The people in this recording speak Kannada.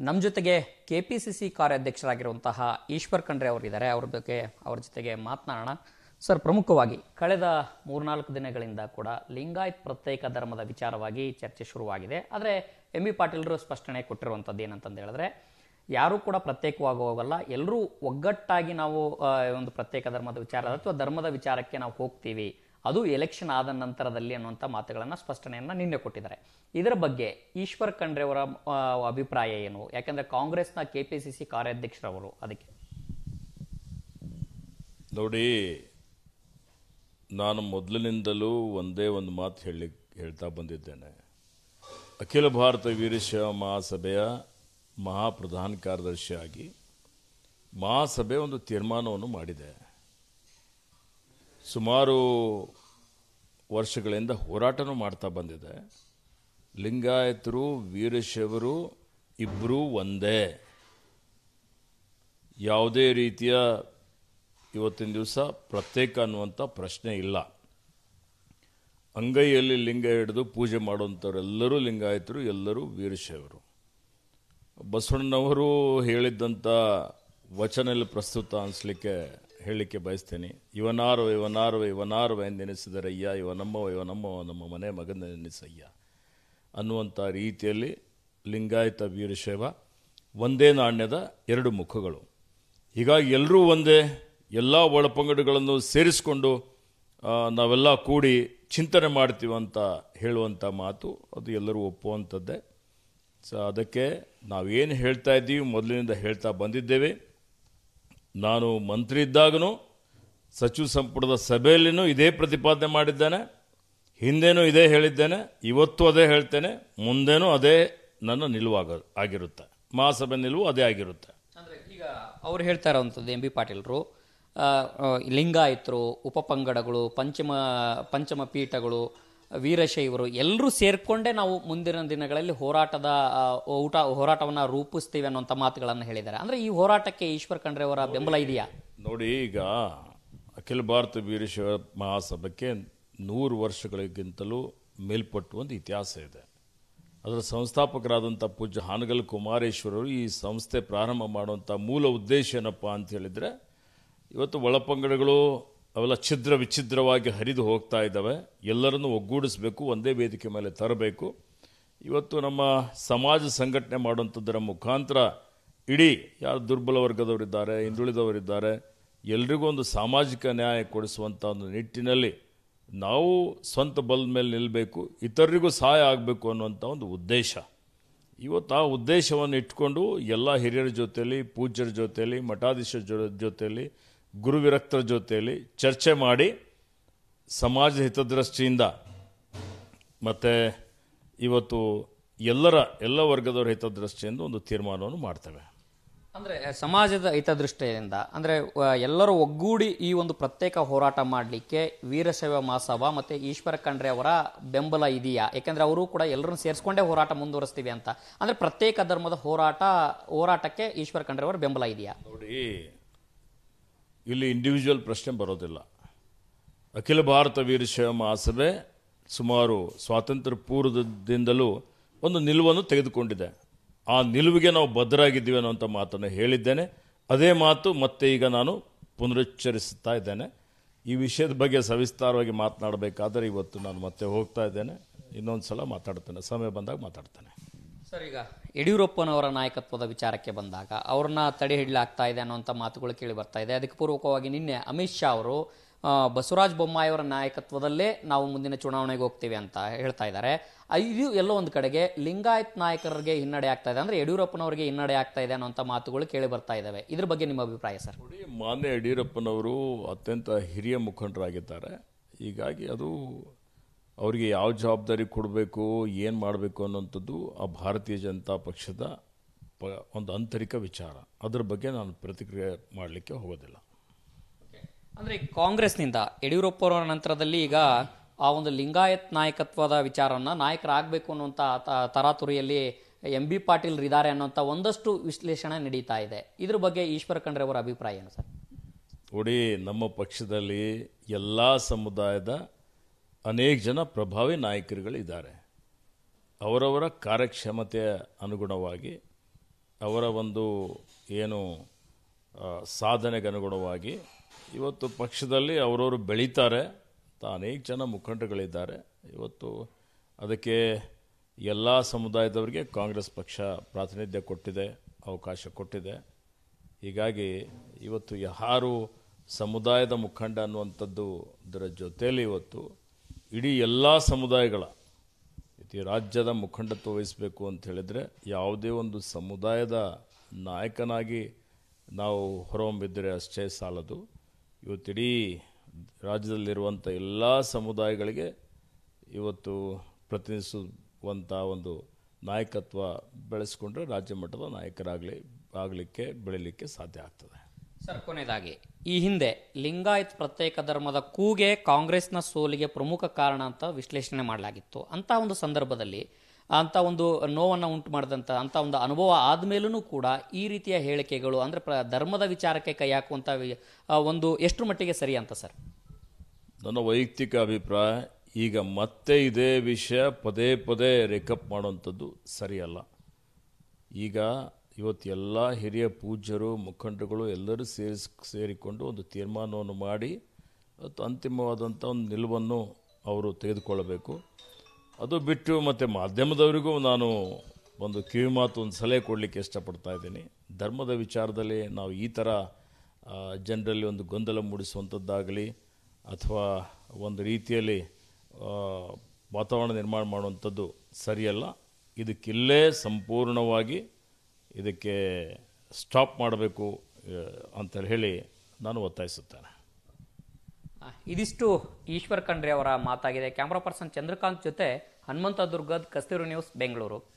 ನಮ್ಮ ಜೊತೆಗೆ ಕೆ ಪಿ ಸಿ ಸಿ ಕಾರ್ಯಾಧ್ಯಕ್ಷರಾಗಿರುವಂತಹ ಈಶ್ವರ್ ಖಂಡ್ರೆ ಅವರಿದ್ದಾರೆ ಅವ್ರ ಬಗ್ಗೆ ಅವ್ರ ಜೊತೆಗೆ ಮಾತನಾಡೋಣ ಸರ್ ಪ್ರಮುಖವಾಗಿ ಕಳೆದ ಮೂರ್ನಾಲ್ಕು ದಿನಗಳಿಂದ ಕೂಡ ಲಿಂಗಾಯತ್ ಪ್ರತ್ಯೇಕ ಧರ್ಮದ ವಿಚಾರವಾಗಿ ಚರ್ಚೆ ಶುರುವಾಗಿದೆ ಆದರೆ ಎಂ ಬಿ ಪಾಟೀಲರು ಸ್ಪಷ್ಟನೆ ಕೊಟ್ಟಿರುವಂಥದ್ದು ಏನಂತಂದು ಹೇಳಿದ್ರೆ ಯಾರೂ ಕೂಡ ಪ್ರತ್ಯೇಕವಾಗಿ ಹೋಗಲ್ಲ ಎಲ್ಲರೂ ಒಗ್ಗಟ್ಟಾಗಿ ನಾವು ಆ, ಒಂದು ಪ್ರತ್ಯೇಕ ಧರ್ಮದ ವಿಚಾರ ಅಥವಾ ಧರ್ಮದ ವಿಚಾರಕ್ಕೆ ನಾವು ಹೋಗ್ತೀವಿ ಅದು ಎಲೆಕ್ಷನ್ ಆದ ನಂತರದಲ್ಲಿ ಅನ್ನುವಂಥ ಮಾತುಗಳನ್ನು ಸ್ಪಷ್ಟನೆಯನ್ನ ನಿನ್ನೆ ಕೊಟ್ಟಿದ್ದಾರೆ ಇದರ ಬಗ್ಗೆ ಈಶ್ವರ್ ಖಂಡ್ರೆ ಅವರ ಆ, ಅಭಿಪ್ರಾಯ ಏನು ಯಾಕಂದ್ರೆ ಕಾಂಗ್ರೆಸ್ನ ಕೆ ಪಿ ಸಿ ಸಿ ಕಾರ್ಯಾಧ್ಯಕ್ಷರವರು ಅದಕ್ಕೆ ನೋಡಿ ನಾನು ಮೊದಲಿನಿಂದಲೂ ಒಂದೇ ಒಂದು ಮಾತು ಹೇಳಿ ಹೇಳ್ತಾ ಬಂದಿದ್ದೇನೆ ಅಖಿಲ ಭಾರತ ವೀರಶೈವ ಮಹಾಸಭೆಯ ಮಹಾಪ್ರಧಾನ ಕಾರ್ಯದರ್ಶಿಯಾಗಿ ಮಹಾಸಭೆ ಒಂದು ತೀರ್ಮಾನವನ್ನು ಮಾಡಿದೆ ಸುಮಾರು ವರ್ಷಗಳಿಂದ ಹೋರಾಟನೂ ಮಾಡ್ತಾ ಬಂದಿದೆ ಲಿಂಗಾಯತರು ವೀರಶೈವರು ಇಬ್ಬರೂ ಒಂದೇ ಯಾವುದೇ ರೀತಿಯ ಇವತ್ತಿನ ದಿವಸ ಪ್ರತ್ಯೇಕ ಅನ್ನುವಂಥ ಪ್ರಶ್ನೆ ಇಲ್ಲ ಅಂಗೈಯಲ್ಲಿ ಲಿಂಗ ಹಿಡಿದು ಪೂಜೆ ಮಾಡುವಂಥವರೆಲ್ಲರೂ ಲಿಂಗಾಯತರು ಎಲ್ಲರೂ ವೀರಶೈವರು ಬಸವಣ್ಣನವರು ಹೇಳಿದ್ದಂಥ ವಚನಲ್ಲಿ ಪ್ರಸ್ತುತ ಅನಿಸ್ಲಿಕ್ಕೆ ಹೇಳಲಿಕ್ಕೆ ಬಯಸ್ತೇನೆ ಇವನಾರವ ಇವನಾರವ ಇವನಾರವ ಎಂದೆನಿಸಿದರಯ್ಯ ಇವನಮ್ಮವ ಇವನಮ್ಮವ ನಮ್ಮ ಮನೆ ಮಗನೆನಿಸಯ್ಯ ಅನ್ನುವಂಥ ರೀತಿಯಲ್ಲಿ ಲಿಂಗಾಯತ ವೀರಶೈವ ಒಂದೇ ನಾಣ್ಯದ ಎರಡು ಮುಖಗಳು ಹೀಗಾಗಿ ಎಲ್ಲರೂ ಒಂದೇ ಎಲ್ಲ ಒಳಪಂಗಡಗಳನ್ನು ಸೇರಿಸಿಕೊಂಡು ಆ, ನಾವೆಲ್ಲ ಕೂಡಿ ಚಿಂತನೆ ಮಾಡ್ತೀವಿ ಅಂತ ಹೇಳುವಂಥ ಮಾತು ಅದು ಎಲ್ಲರೂ ಒಪ್ಪುವಂಥದ್ದೇ ಸೊ ಅದಕ್ಕೆ ನಾವೇನು ಹೇಳ್ತಾ ಇದ್ದೀವಿ ಮೊದಲಿನಿಂದ ಹೇಳ್ತಾ ಬಂದಿದ್ದೇವೆ ನಾನು ಮಂತ್ರಿ ಇದ್ದಾಗನೂ ಸಚಿವ ಸಂಪುಟದ ಸಭೆಯಲ್ಲಿನೂ ಇದೇ ಪ್ರತಿಪಾದನೆ ಮಾಡಿದ್ದೇನೆ ಹಿಂದೇನೂ ಇದೇ ಹೇಳಿದ್ದೇನೆ ಇವತ್ತು ಅದೇ ಹೇಳ್ತೇನೆ ಮುಂದೇನೂ ಅದೇ ನನ್ನ ನಿಲುವಾಗ ಆಗಿರುತ್ತೆ ಮಹಾಸಭೆ ನಿಲುವು ಅದೇ ಆಗಿರುತ್ತೆ ಅಂದ್ರೆ ಈಗ ಅವ್ರು ಹೇಳ್ತಾ ಇರೋವಂಥದ್ದು ಎಂ ಬಿ ಪಾಟೀಲ್ರು ಆ, ಆ, ಲಿಂಗಾಯತರು ಉಪಪಂಗಡಗಳು ಪಂಚಮ ಪಂಚಮ ಪೀಠಗಳು ವೀರಶೈವರು ಎಲ್ಲರೂ ಸೇರ್ಕೊಂಡೇ ನಾವು ಮುಂದಿನ ದಿನಗಳಲ್ಲಿ ಹೋರಾಟದ ಆ, ಊಟ ಹೋರಾಟವನ್ನ ರೂಪಿಸ್ತೀವಿ ಅನ್ನುವಂಥ ಮಾತುಗಳನ್ನು ಹೇಳಿದ್ದಾರೆ ಅಂದ್ರೆ ಈ ಹೋರಾಟಕ್ಕೆ ಈಶ್ವರ್ ಖಂಡ್ರೆ ಅವರ ಬೆಂಬಲ ಇದೆಯಾ ನೋಡಿ ಈಗ ಅಖಿಲ ಭಾರತ ವೀರಶೈವ ಮಹಾಸಭೆಗೆ ನೂರು ವರ್ಷಗಳಿಗಿಂತಲೂ ಮೇಲ್ಪಟ್ಟು ಒಂದು ಇತಿಹಾಸ ಇದೆ ಅದರ ಸಂಸ್ಥಾಪಕರಾದಂಥ ಪೂಜ್ಯ ಹಾನಗಲ್ ಕುಮಾರೇಶ್ವರರು ಈ ಸಂಸ್ಥೆ ಪ್ರಾರಂಭ ಮಾಡುವಂಥ ಮೂಲ ಉದ್ದೇಶ ಏನಪ್ಪ ಅಂತ ಹೇಳಿದರೆ ಇವತ್ತು ಒಳಪಂಗಡಗಳು ಅವೆಲ್ಲ ಛಿದ್ರ ವಿಚ್ಛಿದ್ರವಾಗಿ ಹರಿದು ಹೋಗ್ತಾ ಇದ್ದಾವೆ ಎಲ್ಲರನ್ನೂ ಒಗ್ಗೂಡಿಸಬೇಕು ಒಂದೇ ವೇದಿಕೆ ಮೇಲೆ ತರಬೇಕು ಇವತ್ತು ನಮ್ಮ ಸಮಾಜ ಸಂಘಟನೆ ಮಾಡುವಂಥದ್ದರ ಮುಖಾಂತರ ಇಡೀ ಯಾರು ದುರ್ಬಲ ವರ್ಗದವರಿದ್ದಾರೆ ಹಿಂದುಳಿದವರಿದ್ದಾರೆ ಎಲ್ರಿಗೂ ಒಂದು ಸಾಮಾಜಿಕ ನ್ಯಾಯ ಕೊಡಿಸುವಂಥ ಒಂದು ನಿಟ್ಟಿನಲ್ಲಿ ನಾವು ಸ್ವಂತ ಬಲದ ಮೇಲೆ ನಿಲ್ಲಬೇಕು ಇತರರಿಗೂ ಸಹಾಯ ಆಗಬೇಕು ಅನ್ನುವಂಥ ಒಂದು ಉದ್ದೇಶ ಇವತ್ತು ಆ ಉದ್ದೇಶವನ್ನು ಇಟ್ಕೊಂಡು ಎಲ್ಲ ಹಿರಿಯರ ಜೊತೆಯಲ್ಲಿ ಪೂಜ್ಯರ ಜೊತೆಯಲ್ಲಿ ಮಠಾಧೀಶರ ಜೊ ಜೊತೆಯಲ್ಲಿ ಗುರುವಿರಕ್ತರ ಜೊತೆಯಲ್ಲಿ ಚರ್ಚೆ ಮಾಡಿ ಸಮಾಜ ಹಿತದೃಷ್ಟಿಯಿಂದ ಮತ್ತು ಇವತ್ತು ಎಲ್ಲರ ಎಲ್ಲ ವರ್ಗದವರ ಹಿತದೃಷ್ಟಿಯಿಂದ ಒಂದು ತೀರ್ಮಾನವನ್ನು ಮಾಡ್ತೇವೆ ಅಂದ್ರೆ ಸಮಾಜದ ಹಿತದೃಷ್ಟಿಯಿಂದ ಅಂದ್ರೆ ಆ, ಎಲ್ಲರೂ ಒಗ್ಗೂಡಿ ಈ ಒಂದು ಪ್ರತ್ಯೇಕ ಹೋರಾಟ ಮಾಡಲಿಕ್ಕೆ ವೀರಶೈವ ಮಹಾಸಭಾ ಮತ್ತೆ ಈಶ್ವರ ಖಂಡ್ರೆ ಅವರ ಬೆಂಬಲ ಇದೆಯಾ ಯಾಕಂದ್ರೆ ಅವರು ಕೂಡ ಎಲ್ಲರನ್ನು ಸೇರಿಸ್ಕೊಂಡೇ ಹೋರಾಟ ಮುಂದುವರಿಸ್ತೀವಿ ಅಂತ ಅಂದ್ರೆ ಪ್ರತ್ಯೇಕ ಧರ್ಮದ ಹೋರಾಟ ಹೋರಾಟಕ್ಕೆ ಈಶ್ವರ ಖಂಡ್ರೆ ಅವರ ಬೆಂಬಲ ಇದೆಯಾ ನೋಡಿ ಇಲ್ಲಿ ಇಂಡಿವಿಜುವಲ್ ಪ್ರಶ್ನೆ ಬರೋದಿಲ್ಲ ಅಖಿಲ ಭಾರತ ವೀರಶೈವ ಮಹಾಸಭೆ ಸುಮಾರು ಸ್ವಾತಂತ್ರ್ಯ ಪೂರ್ವದಿಂದಲೂ ಒಂದು ನಿಲುವನ್ನು ತೆಗೆದುಕೊಂಡಿದೆ ಆ ನಿಲುವಿಗೆ ನಾವು ಬದ್ಧರಾಗಿದ್ದೀವಿ ಅನ್ನುವಂಥ ಮಾತನ್ನು ಹೇಳಿದ್ದೇನೆ ಅದೇ ಮಾತು ಮತ್ತೆ ಈಗ ನಾನು ಪುನರುಚ್ಚರಿಸುತ್ತಾ ಇದ್ದೇನೆ ಈ ವಿಷಯದ ಬಗ್ಗೆ ಸವಿಸ್ತಾರವಾಗಿ ಮಾತನಾಡಬೇಕಾದರೆ ಇವತ್ತು ನಾನು ಮತ್ತೆ ಹೋಗ್ತಾ ಇದ್ದೇನೆ ಇನ್ನೊಂದು ಸಲ ಮಾತಾಡ್ತೇನೆ ಸಮಯ ಬಂದಾಗ ಮಾತಾಡ್ತೇನೆ ಸರ್ ಈಗ ಯಡಿಯೂರಪ್ಪನವರ ನಾಯಕತ್ವದ ವಿಚಾರಕ್ಕೆ ಬಂದಾಗ ಅವ್ರನ್ನ ತಡೆ ಹಿಡಿಲಾಗ್ತಾ ಇದೆ ಅನ್ನುವಂಥ ಮಾತುಗಳು ಕೇಳಿ ಬರ್ತಾ ಇದೆ ಅದಕ್ಕೆ ಪೂರ್ವಕವಾಗಿ ನಿನ್ನೆ ಅಮಿತ್ ಶಾ ಅವರು ಆ, ಬಸವರಾಜ ಬೊಮ್ಮಾಯಿ ಅವರ ನಾಯಕತ್ವದಲ್ಲೇ ನಾವು ಮುಂದಿನ ಚುನಾವಣೆಗೆ ಹೋಗ್ತೀವಿ ಅಂತ ಹೇಳ್ತಾ ಇದ್ದಾರೆ ಆ, ಇದು ಎಲ್ಲೋ ಒಂದು ಕಡೆಗೆ ಲಿಂಗಾಯತ್ ನಾಯಕರಿಗೆ ಹಿನ್ನಡೆ ಆಗ್ತಾ ಇದೆ ಅಂದ್ರೆ ಯಡಿಯೂರಪ್ಪನವರಿಗೆ ಹಿನ್ನಡೆ ಆಗ್ತಾ ಇದೆ ಅನ್ನುವಂಥ ಮಾತುಗಳು ಕೇಳಿ ಬರ್ತಾ ಇದ್ದಾವೆ ಇದ್ರ ಬಗ್ಗೆ ನಿಮ್ಮ ಅಭಿಪ್ರಾಯ ಸರ್ ನೋಡಿ ಮಾನ್ಯ ಯಡಿಯೂರಪ್ಪನವರು ಅತ್ಯಂತ ಹಿರಿಯ ಮುಖಂಡರಾಗಿದ್ದಾರೆ ಹೀಗಾಗಿ ಅದು ಅವರಿಗೆ ಯಾವ ಜವಾಬ್ದಾರಿ ಕೊಡಬೇಕು ಏನು ಮಾಡಬೇಕು ಅನ್ನೋಂಥದ್ದು ಆ ಭಾರತೀಯ ಜನತಾ ಪಕ್ಷದ ಪ ಒಂದು ಆಂತರಿಕ ವಿಚಾರ ಅದರ ಬಗ್ಗೆ ನಾನು ಪ್ರತಿಕ್ರಿಯೆ ಮಾಡಲಿಕ್ಕೆ ಹೋಗೋದಿಲ್ಲ ಅಂದ್ರೆ ಈ ಕಾಂಗ್ರೆಸ್ನಿಂದ ಯಡಿಯೂರಪ್ಪರವರ ನಂತರದಲ್ಲಿ ಈಗ ಆ ಒಂದು ಲಿಂಗಾಯತ್ ನಾಯಕತ್ವದ ವಿಚಾರವನ್ನ ನಾಯಕರಾಗಬೇಕು ಅನ್ನುವಂಥ ತ- ತರಾತುರಿಯಲ್ಲಿ ಎಂ ಬಿ ಪಾಟೀಲ್ ಇದ್ದಾರೆ ಅನ್ನೋಂಥ ಒಂದಷ್ಟು ವಿಶ್ಲೇಷಣೆ ನಡೀತಾ ಇದೆ ಇದ್ರ ಬಗ್ಗೆ ಈಶ್ವರ ಖಂಡ್ರೆ ಅವರ ಅಭಿಪ್ರಾಯ ಏನು ಸರ್ ನೋಡಿ ನಮ್ಮ ಪಕ್ಷದಲ್ಲಿ ಎಲ್ಲ ಸಮುದಾಯದ ಅನೇಕ ಜನ ಪ್ರಭಾವಿ ನಾಯಕರುಗಳಿದ್ದಾರೆ ಅವರವರ ಕಾರ್ಯಕ್ಷಮತೆಯ ಅನುಗುಣವಾಗಿ ಅವರ ಒಂದು ಏನು ಆ, ಸಾಧನೆಗೆ ಅನುಗುಣವಾಗಿ ಇವತ್ತು ಪಕ್ಷದಲ್ಲಿ ಅವರವರು ಬೆಳೀತಾರೆ ತ ಅನೇಕ ಜನ ಮುಖಂಡಗಳಿದ್ದಾರೆ ಇವತ್ತು ಅದಕ್ಕೆ ಎಲ್ಲ ಸಮುದಾಯದವರಿಗೆ ಕಾಂಗ್ರೆಸ್ ಪಕ್ಷ ಪ್ರಾತಿನಿಧ್ಯ ಕೊಟ್ಟಿದೆ ಅವಕಾಶ ಕೊಟ್ಟಿದೆ ಹೀಗಾಗಿ ಇವತ್ತು ಯಾರು ಸಮುದಾಯದ ಮುಖಂಡ ಅನ್ನುವಂಥದ್ದು ಇದರ ಜೊತೆಯಲ್ಲಿ ಇವತ್ತು ಇಡೀ ಎಲ್ಲ ಸಮುದಾಯಗಳ ಈ ರಾಜ್ಯದ ಮುಖಂಡತ್ವ ವಹಿಸಬೇಕು ಅಂತ ಹೇಳಿದರೆ ಯಾವುದೇ ಒಂದು ಸಮುದಾಯದ ನಾಯಕನಾಗಿ ನಾವು ಹೊರಹೊಮ್ಮಿದ್ದರೆ ಅಷ್ಟೇ ಸಾಲದು ಇವತ್ತಿಡೀ ರಾಜ್ಯದಲ್ಲಿರುವಂಥ ಎಲ್ಲ ಸಮುದಾಯಗಳಿಗೆ ಇವತ್ತು ಪ್ರತಿನಿಧಿಸುವಂಥ ಒಂದು ನಾಯಕತ್ವ ಬೆಳೆಸ್ಕೊಂಡ್ರೆ ರಾಜ್ಯ ಮಟ್ಟದ ನಾಯಕರಾಗಲಿ ಆಗಲಿಕ್ಕೆ ಬೆಳೀಲಿಕ್ಕೆ ಸಾಧ್ಯ ಆಗ್ತದೆ ಸರ್ ಕೊನೆಯದಾಗಿ ಈ ಹಿಂದೆ ಲಿಂಗಾಯತ್ ಪ್ರತ್ಯೇಕ ಧರ್ಮದ ಕೂಗೆ ಕಾಂಗ್ರೆಸ್ನ ಸೋಲಿಗೆ ಪ್ರಮುಖ ಕಾರಣ ಅಂತ ವಿಶ್ಲೇಷಣೆ ಮಾಡಲಾಗಿತ್ತು ಅಂತ ಒಂದು ಸಂದರ್ಭದಲ್ಲಿ ಅಂತ ಒಂದು ನೋವನ್ನು ಉಂಟು ಮಾಡಿದಂಥ ಅಂತ ಒಂದು ಅನುಭವ ಆದಮೇಲೂ ಕೂಡ ಈ ರೀತಿಯ ಹೇಳಿಕೆಗಳು ಅಂದರೆ ಪ್ರ ಧರ್ಮದ ವಿಚಾರಕ್ಕೆ ಕೈ ಹಾಕುವಂಥ ವಿ- ಆ ಒಂದು ಎಷ್ಟು ಮಟ್ಟಿಗೆ ಸರಿ ಅಂತ ಸರ್ ನನ್ನ ವೈಯಕ್ತಿಕ ಅಭಿಪ್ರಾಯ ಈಗ ಮತ್ತೆ ಇದೇ ವಿಷಯ ಪದೇ ಪದೇ ರೇಕಪ್ ಮಾಡುವಂಥದ್ದು ಸರಿಯಲ್ಲ ಈಗ ಇವತ್ತು ಎಲ್ಲ ಹಿರಿಯ ಪೂಜ್ಯರು ಮುಖಂಡರುಗಳು ಎಲ್ಲರೂ ಸೇರಿಸ್ ಸೇರಿಕೊಂಡು ಒಂದು ತೀರ್ಮಾನವನ್ನು ಮಾಡಿ ಮತ್ತು ಅಂತಿಮವಾದಂಥ ಒಂದು ನಿಲುವನ್ನು ಅವರು ತೆಗೆದುಕೊಳ್ಳಬೇಕು ಅದು ಬಿಟ್ಟು ಮತ್ತು ಮಾಧ್ಯಮದವರಿಗೂ ನಾನು ಒಂದು ಕಿವಿ ಮಾತು ಒಂದು ಸಲಹೆ ಕೊಡಲಿಕ್ಕೆ ಇಷ್ಟಪಡ್ತಾ ಇದ್ದೀನಿ ಧರ್ಮದ ವಿಚಾರದಲ್ಲಿ ನಾವು ಈ ಥರ ಆ, ಜನರಲ್ಲಿ ಒಂದು ಗೊಂದಲ ಮೂಡಿಸುವಂಥದ್ದಾಗಲಿ ಅಥವಾ ಒಂದು ರೀತಿಯಲ್ಲಿ ಆ, ವಾತಾವರಣ ನಿರ್ಮಾಣ ಮಾಡುವಂಥದ್ದು ಸರಿಯಲ್ಲ ಇದಕ್ಕಿಲ್ಲೇ ಸಂಪೂರ್ಣವಾಗಿ ಇದಕ್ಕೆ ಸ್ಟಾಪ್ ಮಾಡಬೇಕು ಅಂತ ಹೇಳಿ ನಾನು ಒತ್ತಾಯಿಸುತ್ತೇನೆ ಆ, ಇದಿಷ್ಟು ಈಶ್ವರ್ ಖಂಡ್ರೆ ಅವರ ಮಾತಾಗಿದೆ ಕ್ಯಾಮ್ರಾ ಪರ್ಸನ್ ಚಂದ್ರಕಾಂತ್ ಜೊತೆ ಹನುಮಂತ ದುರ್ಗದ್ ಕಸ್ತೂರಿ ನ್ಯೂಸ್ ಬೆಂಗಳೂರು